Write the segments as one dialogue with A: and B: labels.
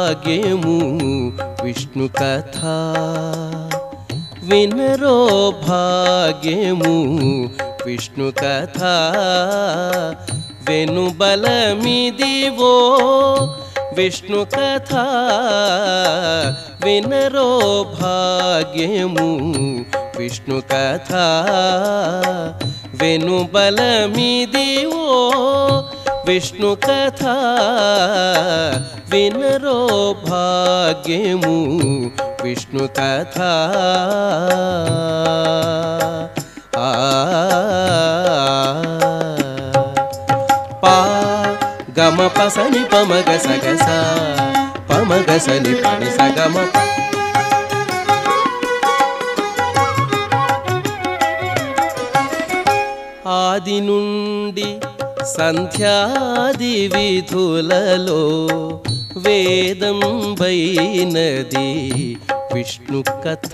A: భాగ్యము విష్ణు కథ వినరో భాగ్యము విష్ణు కథ వెనుబలమిదివో విష్ణు కథ వినరో భాగ్యము విష్ణు కథ వెనుబలమిదివో విష్ణు కథ వినరో భాగ్యము విష్ణు కథ ఆ పా గమ పసని పమగ సగస పమగ సని పని సగమ ఆది నుండి సంధ్యాది విధులలో వేదం వైనది విష్ణు కథ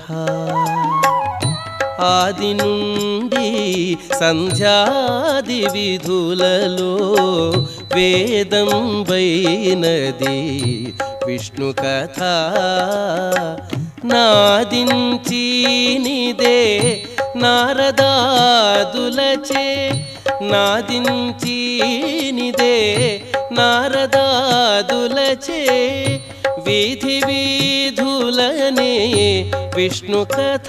A: ఆది నుండి సంధ్యాది విధులలో వేదం వైనది విష్ణు కథ నాదించి నిదే నారదాదులచే నాదించి నిదే నారదాదులచే వీధి వీధులనే విష్ణు కథ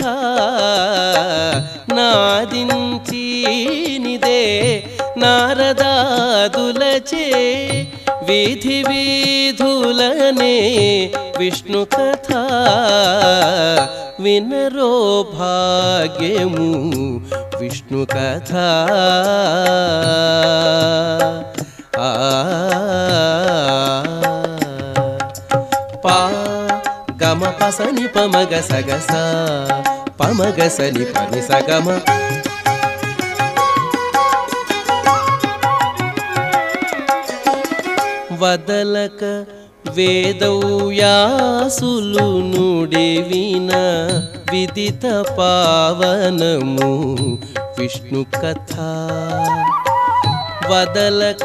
A: నాదించి నిదే నారదాదులచే వీధి వీధులనే విష్ణు కథ వినరో భాగ్యము విష్ణు కథ ఆ పా గమ పసని పమగ సగస పమగ సని పని సగమ వదలక వేదౌయాసులు నుడివిన విదిత పావనము విష్ణు కథ వదలక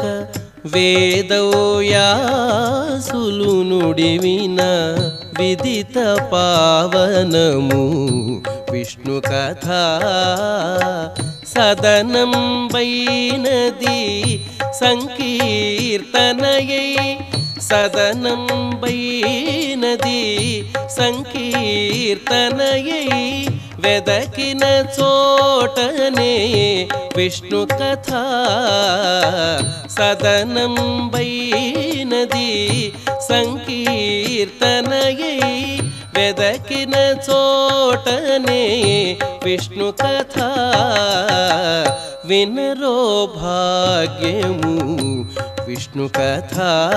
A: వేదౌయాసులు నుడివిన విదిత పావనము విష్ణు కథ సదనం వైనది సంకీర్తనయై సదనం వైనది సంకీర్తనయై వెదకిన చోటనే విష్ణు కథ సదనం వైనది సంకీర్తనయై వెదకిన చోటనే విష్ణు కథ వినరో భాగ్యము విష్ణు కథ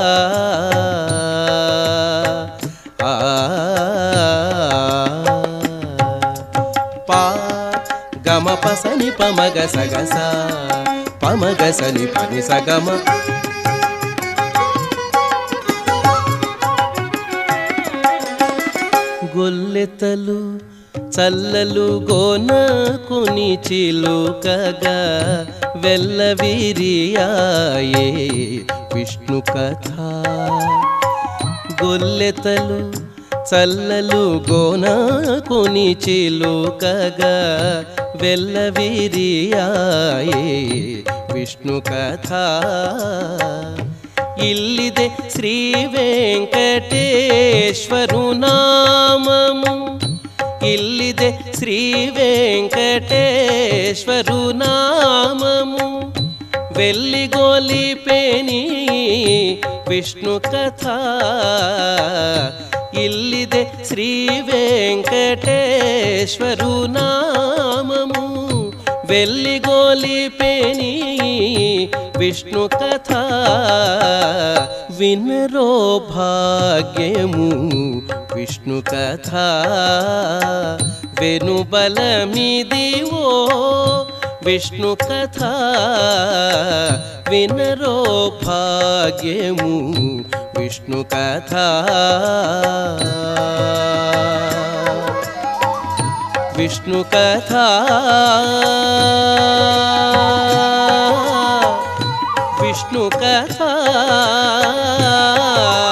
A: ఆ పా గమ పసని పమగ సగస పమగ సని పని సగమ గొల్లెతలు చల్లలు గోన కొని చిలుకగా వెల్లవిరియాయే విష్ణు కథ గొల్లెతలు చల్లలు గోన కొని చిలుకగా వెల్లవిరియాయే విష్ణు కథ ఇల్లిదే శ్రీ వెంకటేశ్వరు నామము ఇల్లిదే శ్రీ వెంకటేశ్వరు నామము వెల్లిగోలిపేని విష్ణు కథ ఇల్లిదే శ్రీ వెంకటేశ్వరు నామము వెల్లిగోలిపేని విష్ణు కథ వినరో భాగ్యము విష్ణు కథ వెనుబలమిదివో విష్ణు కథ వినరో భాగ్యము విష్ణు కథ విష్ణు కథ విష్ణు కథ